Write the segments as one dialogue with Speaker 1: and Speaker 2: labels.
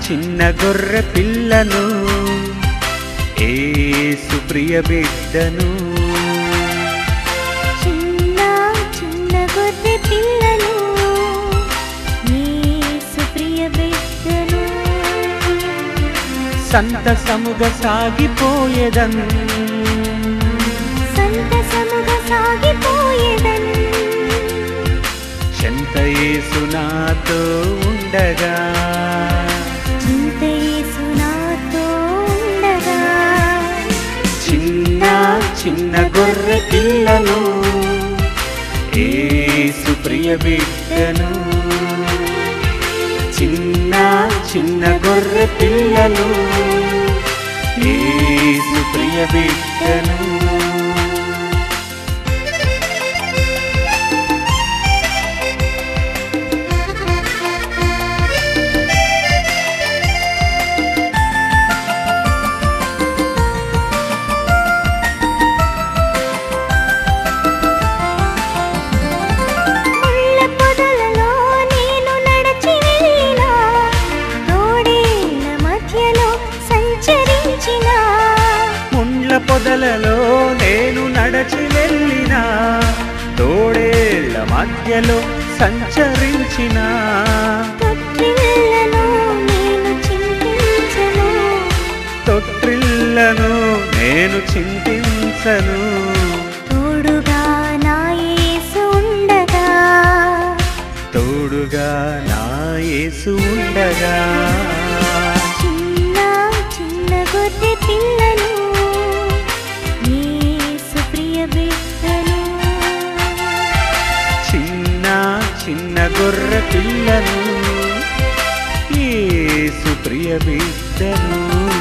Speaker 1: చిన్న గొర్రె పిల్లను ఏసు ప్రియ బిడ్డను
Speaker 2: చిన్న చిన్న గొర్రె పిల్లను యేసు ప్రియ బిడ్డను
Speaker 1: సంతసముగా సాగిపోయేదన్
Speaker 2: సంతసముగా సాగిపోయేదన్
Speaker 1: చెంత యేసు నాతో ఉండగా
Speaker 2: చింత యేసు నాతో ఉండగా
Speaker 1: చిన్న చిన్న గొర్రె పిల్లను ఏసు ప్రియ బిడ్డను చిన్న చిన్న గొర్రె పిల్లను ఏసు ప్రియ బిడ్డను
Speaker 2: ముళ్ళ పొదలలో నేను నడచి వెళ్ళినా తోడేళ్ళ మధ్యలో సంచరించిన
Speaker 1: ముండ్ల పొదలలో నేను నడచి వెళ్ళిన తోడేళ్ల మధ్యలో సంచరించిన
Speaker 2: తొట్టిళ్ళను నేను చింతించను
Speaker 1: తొట్టిళ్లను నేను చింతించను
Speaker 2: తోడుగా నా యేసు ఉండగా
Speaker 1: తోడుగా నా యేసు ఉండగా
Speaker 2: చిన్న చిన్న గొర్రె పిల్లను యేసు ప్రియ బిడ్డను
Speaker 1: చిన్న చిన్న గొర్రె పిల్లను యేసు ప్రియ బిడ్డను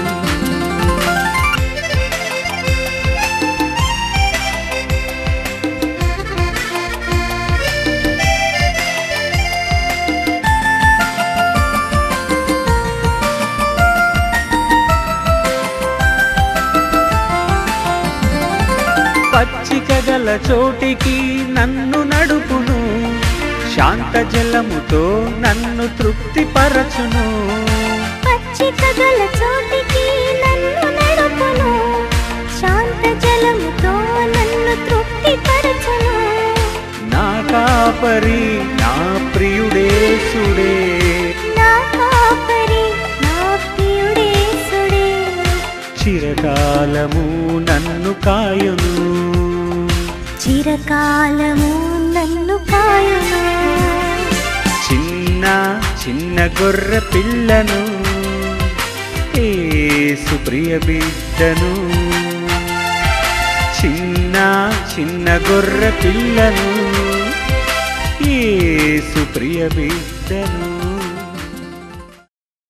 Speaker 1: పచ్చిక గల చోటికి నన్ను నడుపును శాంత జలముతో నన్ను తృప్తిపరచును
Speaker 2: పచ్చిక గల చోటికి నన్ను నడుపును శాంత జలముతో నన్ను తృప్తిపరచును
Speaker 1: నా కాపరి నా ప్రియుడేసుడే
Speaker 2: నా కాపరి నా ప్రియుడేసుడే
Speaker 1: చిరకాలము నన్ను కాయును
Speaker 2: చిరకాలము నన్ను కాయును
Speaker 1: చిన్న చిన్న గొర్రె పిల్లను ఏసు ప్రియ బిడ్డను చిన్న చిన్న గొర్రె పిల్లను ఏసు ప్రియ బిడ్డను